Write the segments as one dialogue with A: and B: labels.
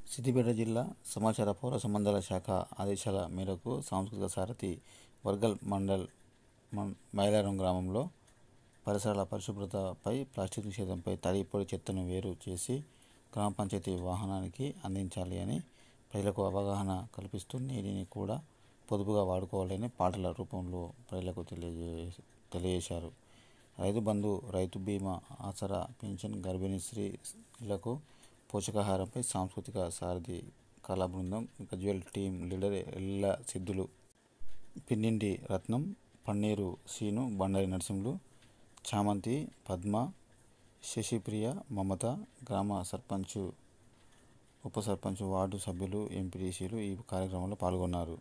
A: సిద్దిపేట జిల్లా సమాచార పౌర సంబంధాల శాఖ ఆదేశాల మేరకు సాంస్కృతిక సారథి వర్గల్ మండల్ మం మైలారం గ్రామంలో పరిసరాల పరిశుభ్రతపై ప్లాస్టిక్ నిషేధంపై తడి పొడి చెత్తను వేరు చేసి గ్రామ పంచాయతీ వాహనానికి అందించాలి అని ప్రజలకు అవగాహన కల్పిస్తూ నీటిని కూడా పొదుపుగా వాడుకోవాలని పాటల రూపంలో ప్రజలకు తెలియజే తెలియజేశారు రైతు బంధు రైతు బీమా ఆసరా పింఛన్ గర్భిణీ స్త్రీలకు పోషకాహారంపై సాంస్కృతిక సారథి కళా బృందం గజ్వెల్ టీం లీడర్ ఎల్ల సిద్ధులు పిన్నింటి రత్నం పన్నీరు సీను బండారి నరసింహులు చామంతి పద్మ శశిప్రియ మమత గ్రామ సర్పంచ్ ఉప సర్పంచ్ వార్డు సభ్యులు ఎంపీటీసీలు ఈ కార్యక్రమంలో పాల్గొన్నారు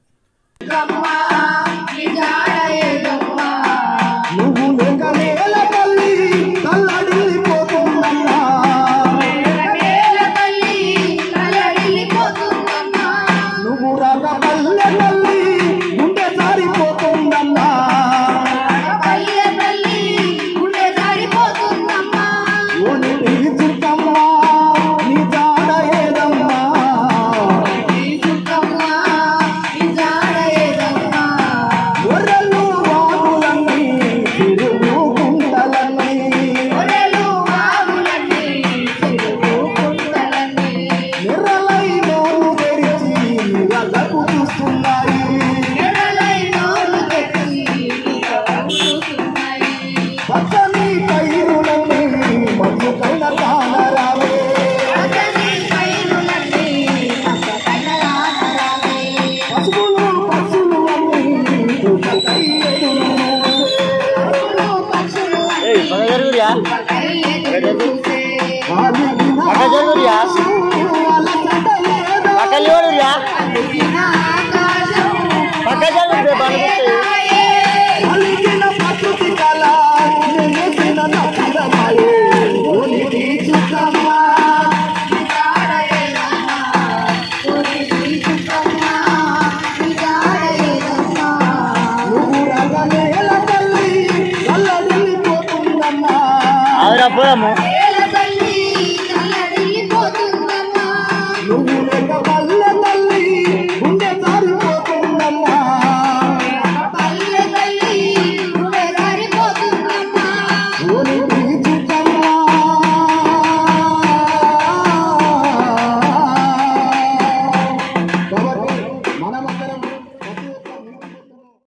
B: నువ్వు లేక నేల తల్లి తల్లడిల్లిపోతుందమ్మా నువ్వు రాక పల్లె తల్లి గుండె జారిపోతుందమ్మా ఓని నీ చుట్టమ్మా నీ జాడ ఏదమ్మా గొర్రెలు వాగులన్నీ తిరుగు గుంటలన్నీ నిర్రలై నోరు తెరిచి నిరలకు చూస్తున్నాయి పచ్చని పైరులన్నీ మరియు కైన కానరావే పశువులు పశువులు అన్నీ చూపకై ఎదురు అలిగిన ప్రకృతి కళ నిలిసిన నక్షరమాయే ఓలికి చుట్టమ్మా నువ్వు రగనేల తల్లి చల్లడిల్లిపోతుందమ్మా
C: ఆవిరా పోదాము